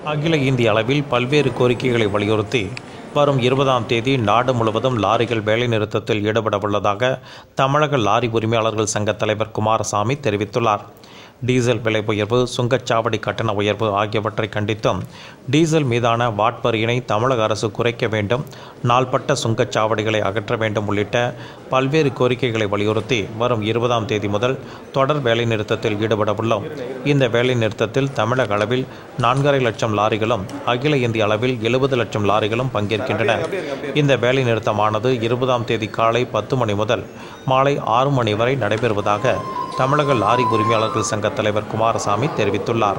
அகில இந்திய அளவில் பல்வேறு கோரிக்கைகளை வலியுறுத்தி வரும் இருபதாம் தேதி நாடு முழுவதும் லாரிகள் வேலைநிறுத்தத்தில் ஈடுபட உள்ளதாக தமிழக லாரி உரிமையாளர்கள் சங்க தலைவர் குமாரசாமி தெரிவித்துள்ளார் டீசல் விலை உயர்வு சுங்கச்சாவடி கட்டண உயர்வு ஆகியவற்றை கண்டித்தும் டீசல் மீதான வாட் வரியினை தமிழக அரசு குறைக்க வேண்டும் நாள்பட்ட சுங்கச்சாவடிகளை அகற்ற வேண்டும் உள்ளிட்ட பல்வேறு கோரிக்கைகளை வலியுறுத்தி வரும் இருபதாம் தேதி முதல் தொடர் வேலைநிறுத்தத்தில் ஈடுபட உள்ளோம் இந்த வேலைநிறுத்தத்தில் தமிழக அளவில் நான்கரை லட்சம் லாரிகளும் அகில இந்திய அளவில் எழுபது லட்சம் லாரிகளும் பங்கேற்கின்றன இந்த வேலைநிறுத்தமானது இருபதாம் தேதி காலை பத்து மணி முதல் மாலை ஆறு மணி வரை நடைபெறுவதாக தமிழக லாரி உரிமையாளர்கள் சங்க தலைவர் குமாரசாமி தெரிவித்துள்ளார்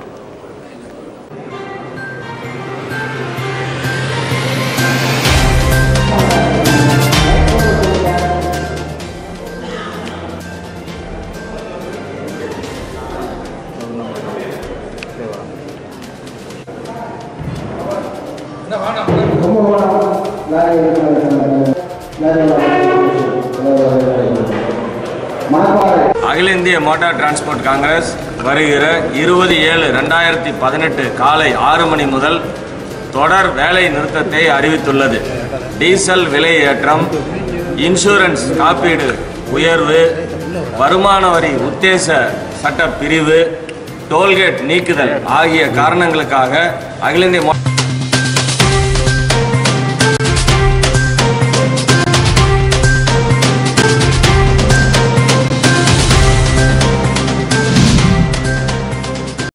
அகில இந்திய மோட்டார் டிரான்ஸ்போர்ட் காங்கிரஸ் வருகிற இருபது ஏழு ரெண்டாயிரத்தி பதினெட்டு காலை ஆறு மணி முதல் தொடர் வேலை நிறுத்தத்தை அறிவித்துள்ளது டீசல் விலை ஏற்றம் இன்சூரன்ஸ் காப்பீடு உயர்வு வருமான வரி உத்தேச சட்ட பிரிவு டோல்கேட் நீக்குதல் ஆகிய காரணங்களுக்காக அகில இந்திய மோ-